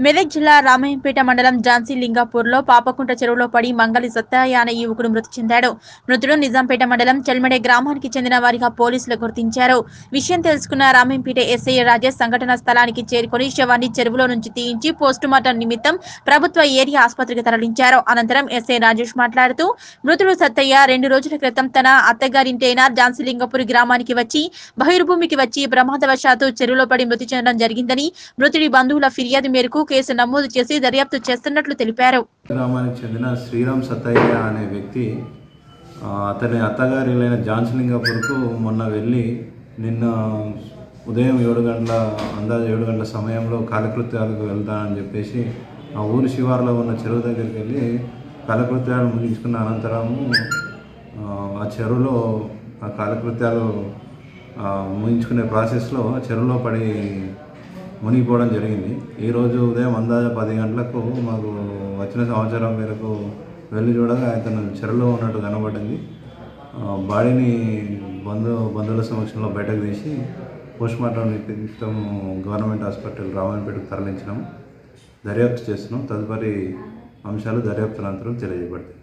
మెదక్ జిల్లా రామాయంపేట మండలం ఝాన్సీ లింగాపూర్లో పాపకుంట చెరువులో పడి మంగళి సత్తయ్య అనే యువకుడు మృతి చెందాడు మృతుడు నిజాంపేట మండలం చెల్మెడే గ్రామానికి చెందిన వారిగా పోలీసులు గుర్తించారు విషయం తెలుసుకున్న రామాయంపేట ఎస్ఐ రాజేష్ సంఘటన స్థలానికి చేరుకుని శవాన్ని చెరువులో నుంచి తీయించి పోస్టుమార్టం నిమిత్తం ప్రభుత్వ ఏరియా ఆసుపత్రికి తరలించారు అనంతరం ఎస్ఐ రాజేష్ మాట్లాడుతూ మృతుడు సత్తయ్య రెండు రోజుల క్రితం తన అత్తగారింటైన ఝాన్సీ లింగపూర్ గ్రామానికి వచ్చి బహిర్భూమికి వచ్చి ప్రమాదవశాత్తు చెరువులో పడి మృతి చెందడం జరిగిందని మృతుడి బంధువుల ఫిర్యాదు మేరకు కేసు నమోదు చేసి దర్యాప్తు చేస్తున్నట్లు తెలిపారు గ్రామానికి చెందిన శ్రీరామ్ సత్తయ్య అనే వ్యక్తి ఆ, అతని అత్తగారిలైన జాన్సలింగపూర్కు మొన్న వెళ్ళి నిన్న ఉదయం ఏడు గంటల అందాజ ఏడు గంటల సమయంలో కాలకృత్యాలకు వెళ్తానని చెప్పేసి ఆ ఊరి శివారులో ఉన్న చెరువు దగ్గరికి వెళ్ళి కాలకృత్యాలు ముగించుకున్న అనంతరము ఆ, ఆ చెరువులో ఆ కాలకృత్యాలు ఆ, ముగించుకునే ప్రాసెస్లో చెరువులో పడి మునిగిపోవడం జరిగింది ఈరోజు ఉదయం అందాజ పది గంటలకు మాకు వచ్చిన సమాచారం మేరకు వెళ్ళి చూడగా అతను చెరువులో ఉన్నట్టు కనబడింది ఆ, బాడీని బంధు బంధువుల సమక్షంలో బయటకు తీసి పోస్ట్మార్టం నిమిత్తం గవర్నమెంట్ హాస్పిటల్ రామాయణపేటకు తరలించినాం దర్యాప్తు చేస్తున్నాం తదుపరి అంశాలు దర్యాప్తు అనంతరం తెలియజేయబడతాయి